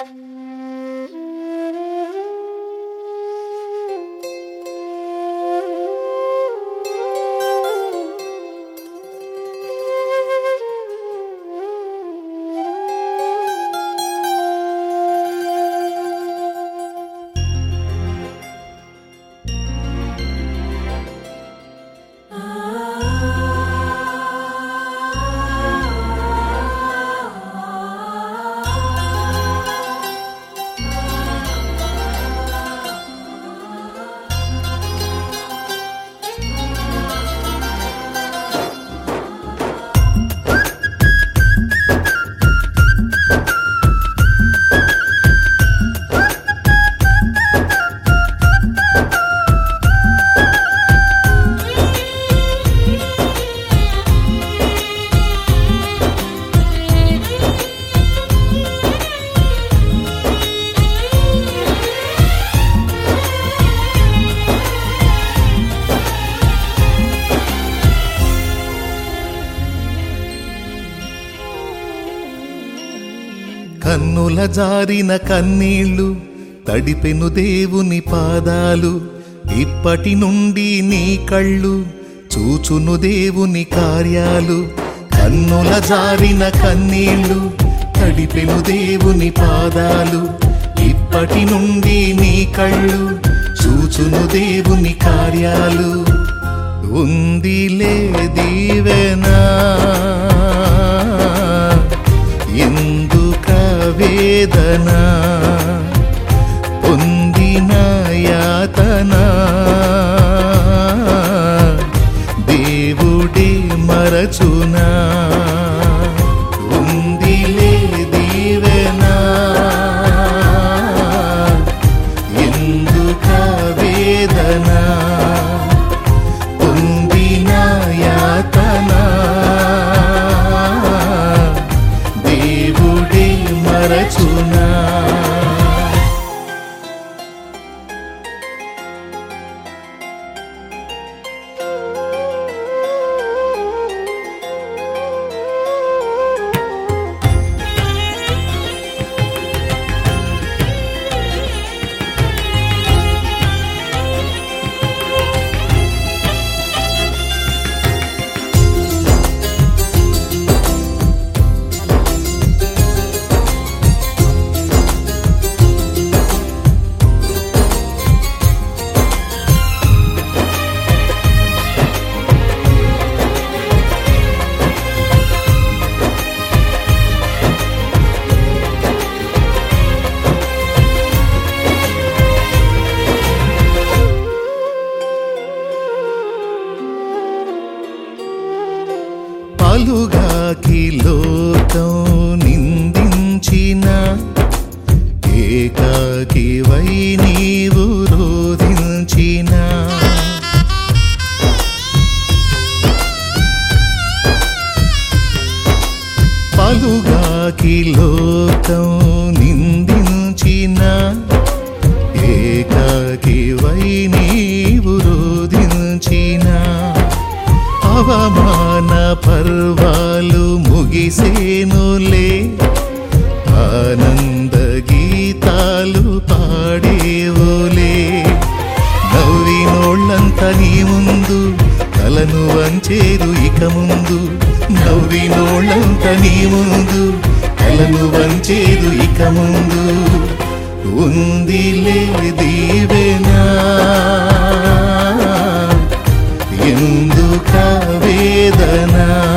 కన్నుల జారిన కన్నీళ్లు తడిపెను దేవుని పాదాలు ఇప్పటి నుండి నీ కళ్ళు చూచును దేవుని కార్యాలు కన్నుల జారిన కన్నీళ్లు తడిపెను దేవుని పాదాలు ఇప్పటి నుండి నీ కళ్ళు చూచును దేవుని కార్యాలు ఉందిలే దీవెనా ఎందుక వేదన పొందిన యాతన దేవుడే మరచునా ఉందిలే దీవెనా ఎందుక వేదన పొందిన యాతన దేవుడే మరచునా పలుగాకి లోకం నిందించిన ఏకాకి వై నీవు రోధించిన పలుగాకి లోకం నిందించిన ఏకాకి వై నీవు రోధించిన అవమాన పర్వాలు ముగిసేనులే ఆనంద గీతాలు పాడేవులే నవ్వినోళ్ళంత నీ ముందు తలను వంచేరు ఇక ముందు నవ్వినోళ్ళంత నీ ముందు తలను వంచేరు ఇక ముందు ఉందిలే దీవెనా ఎందుక వేదన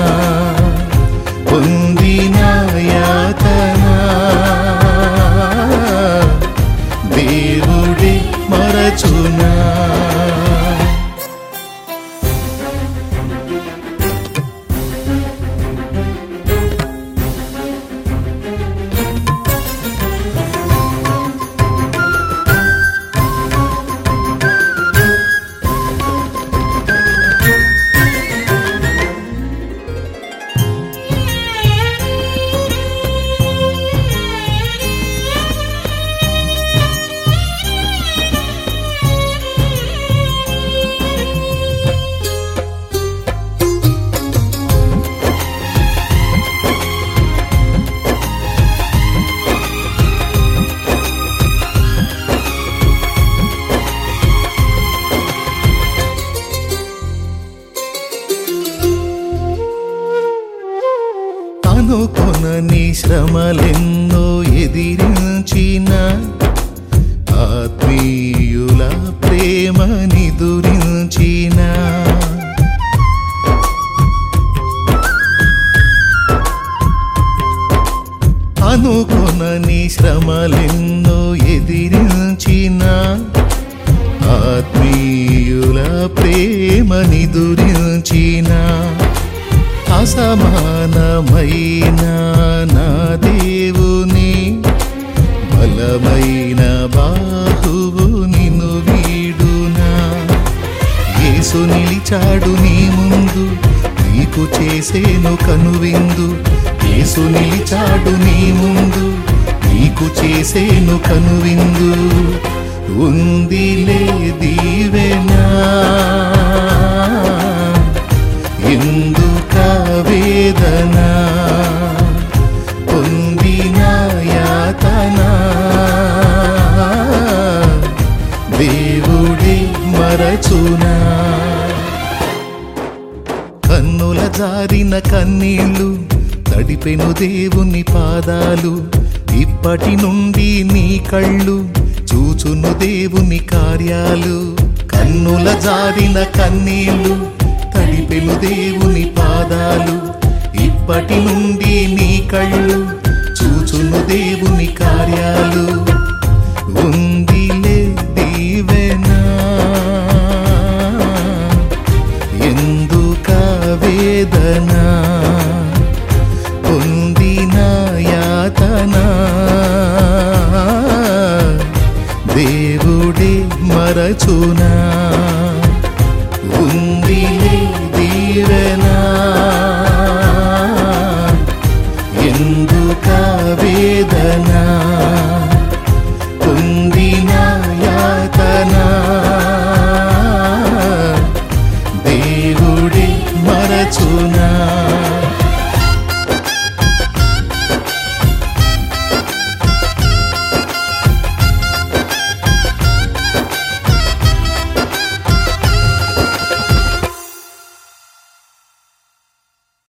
పొందిన యాతన దేవుడే మరచునా అనుకొనని శ్రమలెన్నో ఎదిరించిన ఆత్మీయుల ప్రేమని దురించిన అనుకొనని శ్రమలెన్నో ఎదిరించిన ఆత్మీయుల ప్రేమని దురించిన అసమానమైన నా దేవుని బలమైన బాహువు నిన్ను వీడునా యేసు నిలిచాడు నీ ముందు నీకు చేసేను కనువిందు యేసు నిలిచాడు నీ ముందు నీకు చేసేను కనువిందు ఉందిలే దీవెనా ఎందుక వేదన పొందిన యాతన దేవుడే మరచునా కన్నుల జారిన కన్నీళ్ళు తడిపెను దేవుని పాదాలు ఇప్పటి నుండి నీ కళ్ళు చూచును దేవుని కార్యాలు కన్నుల జారిన కన్నీళ్ళు తడిపెను దేవుని పాదాలు ఇప్పటి నుండి నీ కళ్ళు చూచును దేవుని కార్యాలు ఉందిలే దీవెనా ఎందుక వేదన పొందిన యాతన దేవుడే మరచునా ఉందిలే దీవెనా ఎందుక వేదన